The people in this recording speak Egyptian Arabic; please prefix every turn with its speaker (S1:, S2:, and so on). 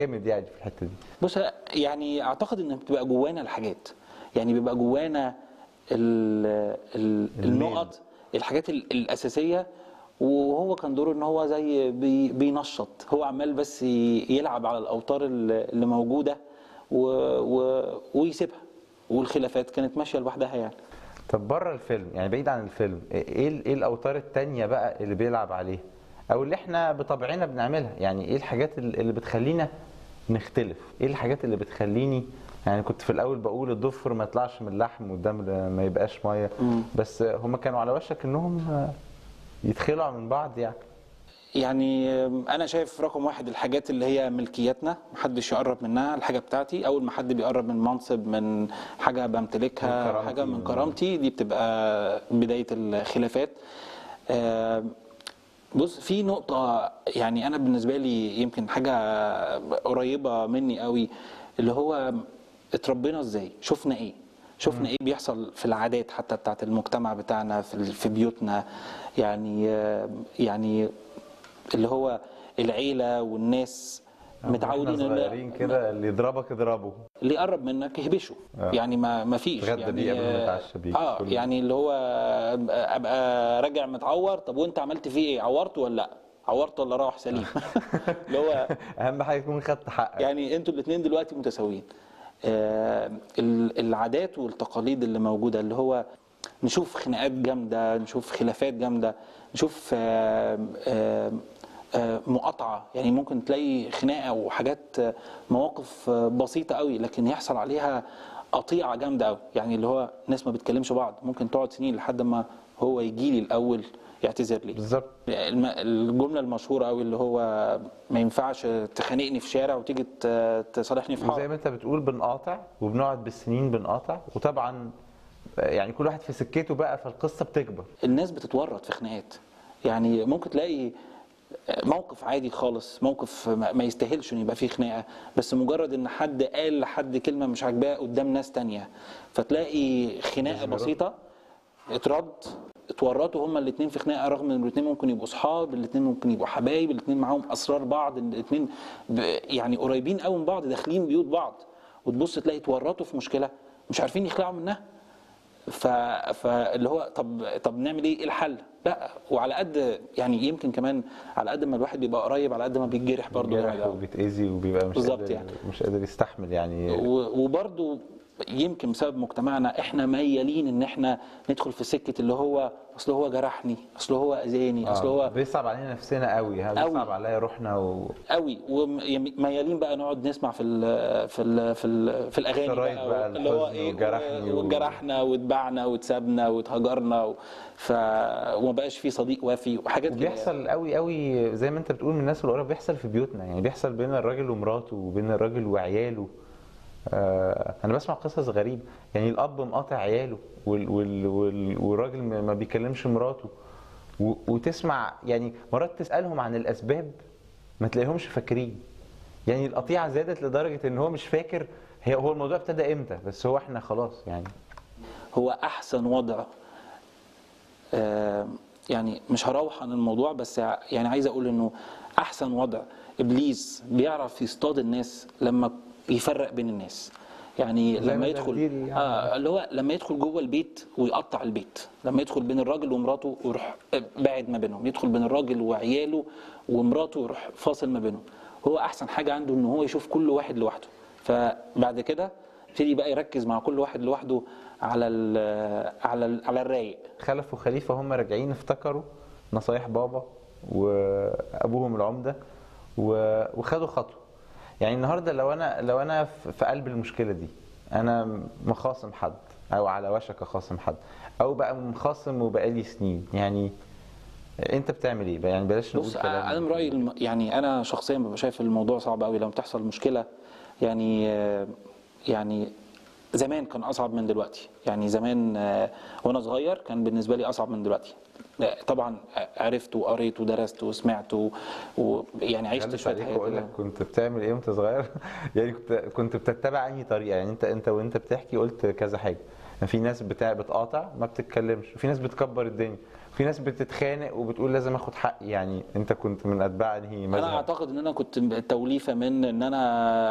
S1: جامد يعني في الحته دي
S2: بص يعني اعتقد ان بتبقى جوانا الحاجات يعني بيبقى جوانا ال- ال-
S1: الميل.
S2: النقط الحاجات ال- الاساسيه وهو كان دوره ان هو زي بي- بينشط هو عمال بس ي- يلعب على الاوتار ال- اللي موجوده و و ويسيبها والخلافات كانت ماشيه لوحدها يعني
S1: طب بره الفيلم يعني بعيد عن الفيلم ايه ال- ايه الاوتار التانية بقى اللي بيلعب عليها او اللي احنا بطبعنا بنعملها يعني ايه الحاجات ال- اللي بتخلينا نختلف ايه الحاجات اللي بتخليني يعني كنت في الاول بقول الضفر ما يطلعش من اللحم والدم ده ما يبقاش ميه
S2: مم.
S1: بس هم كانوا على وشك انهم يتخلعوا من بعض يعني
S2: يعني انا شايف رقم واحد الحاجات اللي هي ملكياتنا محدش يقرب منها الحاجه بتاعتي اول ما حد بيقرب من منصب من حاجه
S1: من
S2: بمتلكها
S1: كرامتي.
S2: حاجه من كرامتي دي بتبقى بدايه الخلافات آه، بص في نقطه يعني انا بالنسبه لي يمكن حاجه قريبه مني قوي اللي هو اتربينا ازاي شفنا ايه شفنا ايه بيحصل في العادات حتى بتاعت المجتمع بتاعنا في في بيوتنا يعني آه، يعني اللي هو العيله والناس متعودين
S1: واحنا
S2: إن-
S1: صغيرين كده اللي يضربك اضربه
S2: اللي يقرب منك يهبشه
S1: آه.
S2: يعني ما ما فيش
S1: اتغدى
S2: يعني
S1: بيه قبل ما
S2: آه،
S1: يتعشى بيه.
S2: اه
S1: كل-
S2: يعني اللي هو ابقى راجع متعور طب وانت عملت فيه ايه عورته ولا لا عورته ولا راح سليم اللي هو
S1: اهم حاجه تكون خدت حقك
S2: يعني انتوا الاثنين دلوقتي متساويين آه ال- العادات والتقاليد اللي موجوده اللي هو نشوف خناقات جامده نشوف خلافات جامده نشوف آه آه آه مقاطعه يعني ممكن تلاقي خناقه وحاجات آه، مواقف آه، بسيطه قوي لكن يحصل عليها قطيعه جامده قوي يعني اللي هو ناس ما بتكلمش بعض ممكن تقعد سنين لحد ما هو يجي لي الاول يعتذر لي
S1: بالظبط
S2: الم- الجمله المشهوره قوي اللي هو ما ينفعش تخانقني في شارع وتيجي ت- تصالحني في
S1: وزي
S2: حاره
S1: ما انت بتقول بنقاطع وبنقعد بالسنين بنقاطع وطبعا يعني كل واحد في سكته بقى فالقصه بتكبر
S2: الناس بتتورط في خناقات يعني ممكن تلاقي موقف عادي خالص موقف ما ما يستاهلش ان يبقى فيه خناقه بس مجرد ان حد قال لحد كلمه مش عاجباه قدام ناس تانية فتلاقي خناقه
S1: لازم يرد.
S2: بسيطه اترد اتورطوا هما الاثنين في خناقه رغم ان الاثنين ممكن يبقوا اصحاب الاثنين ممكن يبقوا حبايب الاثنين معاهم اسرار بعض الاثنين يعني قريبين قوي من بعض داخلين بيوت بعض وتبص تلاقي اتورطوا في مشكله مش عارفين يخلعوا منها ف... فاللي هو طب طب نعمل ايه؟ ايه الحل؟ لا وعلى قد يعني يمكن كمان على قد ما الواحد بيبقى قريب على قد ما بيتجرح برضه
S1: بيجرح
S2: جامد أوي.
S1: وبيتأذي وبيبقى مش
S2: بالظبط
S1: قادر
S2: يعني.
S1: مش قادر يستحمل يعني
S2: و- وبرضه يمكن بسبب مجتمعنا احنا ميالين ان احنا ندخل في سكه اللي هو اصل هو جرحني اصل هو اذاني اصل
S1: آه،
S2: هو
S1: بيصعب علينا نفسنا قوي ها،
S2: قوي.
S1: بيصعب عليا روحنا و...
S2: قوي وميالين بقى نقعد نسمع في ال في ال في, ال في الاغاني
S1: الشرايط بقى،
S2: اللي هو
S1: الحزن
S2: ايه
S1: وجرحني و-
S2: وجرحنا واتبعنا واتسابنا واتهجرنا و... ف وما بقاش في صديق وافي وحاجات كده
S1: وبيحصل قوي قوي زي ما انت بتقول من الناس القريبه بيحصل في بيوتنا يعني بيحصل بين الراجل ومراته وبين الراجل وعياله آه انا بسمع قصص غريبه يعني الاب مقاطع عياله وال وال وال والراجل ما ما بيكلمش مراته و- وتسمع يعني مرات تسالهم عن الاسباب ما تلاقيهمش فاكرين يعني القطيعه زادت لدرجه ان هو مش فاكر هي هو الموضوع ابتدى امتى بس هو احنا خلاص يعني
S2: هو احسن وضع آه، يعني مش هروح عن الموضوع بس ع- يعني عايز اقول انه احسن وضع ابليس بيعرف يصطاد الناس لما يفرق بين الناس يعني
S1: زي ما
S2: لما
S1: ده
S2: يدخل
S1: كتير يعني.
S2: اه اللي هو لما يدخل جوه البيت ويقطع البيت لما يدخل بين الراجل ومراته ويروح باعد ما بينهم يدخل بين الراجل وعياله ومراته ويروح فاصل ما بينهم هو احسن حاجه عنده ان هو يشوف كل واحد لوحده فبعد كده يبتدي بقى يركز مع كل واحد لوحده على ال على ال على الرايق
S1: خلف وخليفه هم راجعين افتكروا نصايح بابا وابوهم العمده و- وخدوا خطوه يعني النهارده لو انا لو انا في في قلب المشكله دي انا مخاصم حد او على وشك اخاصم حد او بقى مخاصم وبقالي سنين يعني انت بتعمل ايه بقى؟ يعني بلاش نقول
S2: بص
S1: كلام
S2: انا من رايي الم- يعني انا شخصيا ببقى شايف الموضوع صعب قوي لما تحصل مشكله يعني آه، يعني زمان كان اصعب من دلوقتي يعني زمان آه، وانا صغير كان بالنسبه لي اصعب من دلوقتي آه، طبعا عرفت وقريت ودرست وسمعت و- ويعني عشت
S1: غلس
S2: شويه
S1: عليك
S2: حاجات
S1: واقول لك كنت بتعمل ايه وانت صغير يعني كنت كنت بتتبع انهي طريقه يعني انت انت وانت بتحكي قلت كذا حاجه يعني في ناس بتاع بتقاطع ما بتتكلمش وفي ناس بتكبر الدنيا في ناس بتتخانق وبتقول لازم اخد حقي يعني انت كنت من اتباع انهي
S2: انا
S1: مذهب
S2: اعتقد ان انا كنت توليفه من ان انا